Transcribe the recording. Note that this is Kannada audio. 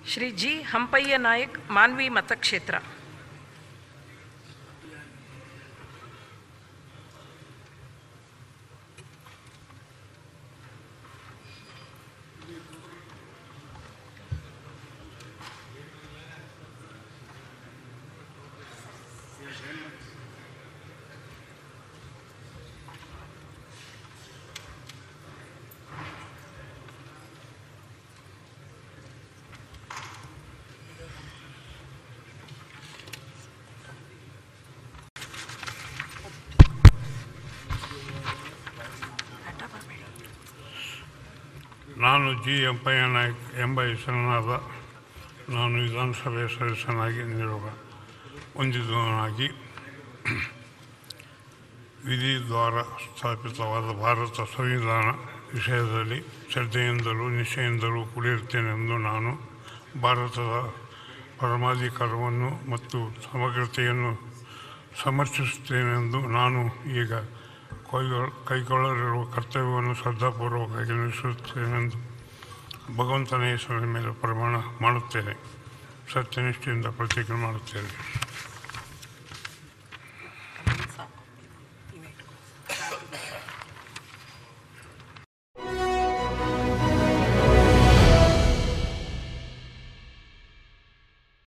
ಶ್ರೀ ಜಿ ಹಂಪಯ್ಯ ನಾಯಕ್ ಮಾನ್ವಿ ಮತಕ್ಷೇತ್ರ ನಾನು ಜಿ ಎಂಪಯ್ಯ ನಾಯ್ಕ್ ಎಂಬ ಹೆಸರಿನಾದ ನಾನು ವಿಧಾನಸಭೆ ಸದಸ್ಯನಾಗಿ ನಿಯೋಗ ಹೊಂದಿದವನಾಗಿ ವಿಧಿ ದ್ವಾರ ಸ್ಥಾಪಿತವಾದ ಭಾರತ ಸಂವಿಧಾನ ವಿಷಯದಲ್ಲಿ ಶ್ರದ್ಧೆಯಿಂದಲೂ ನಿಷ್ಠೆಯಿಂದಲೂ ಕೂಡಿರುತ್ತೇನೆಂದು ನಾನು ಭಾರತದ ಪರಮಾಧಿಕಾರವನ್ನು ಮತ್ತು ಸಮಗ್ರತೆಯನ್ನು ಸಮರ್ಥಿಸುತ್ತೇನೆಂದು ನಾನು ಈಗ ಕೈಗೊಳ್ಳ ಕೈಗೊಳ್ಳಲಿರುವ ಕರ್ತವ್ಯವನ್ನು ಶ್ರದ್ಧಾಪೂರ್ವಕವಾಗಿ ನಿರ್ವಹಿಸುತ್ತೇನೆಂದು ಭಗವಂತನ ಹೆಸರಿನ ಮೇಲೆ ಪ್ರಮಾಣ ಮಾಡುತ್ತೇನೆ ಸತ್ಯನಿಷ್ಠೆಯಿಂದ ಪ್ರತಿಜ್ಞೆ ಮಾಡುತ್ತೇನೆ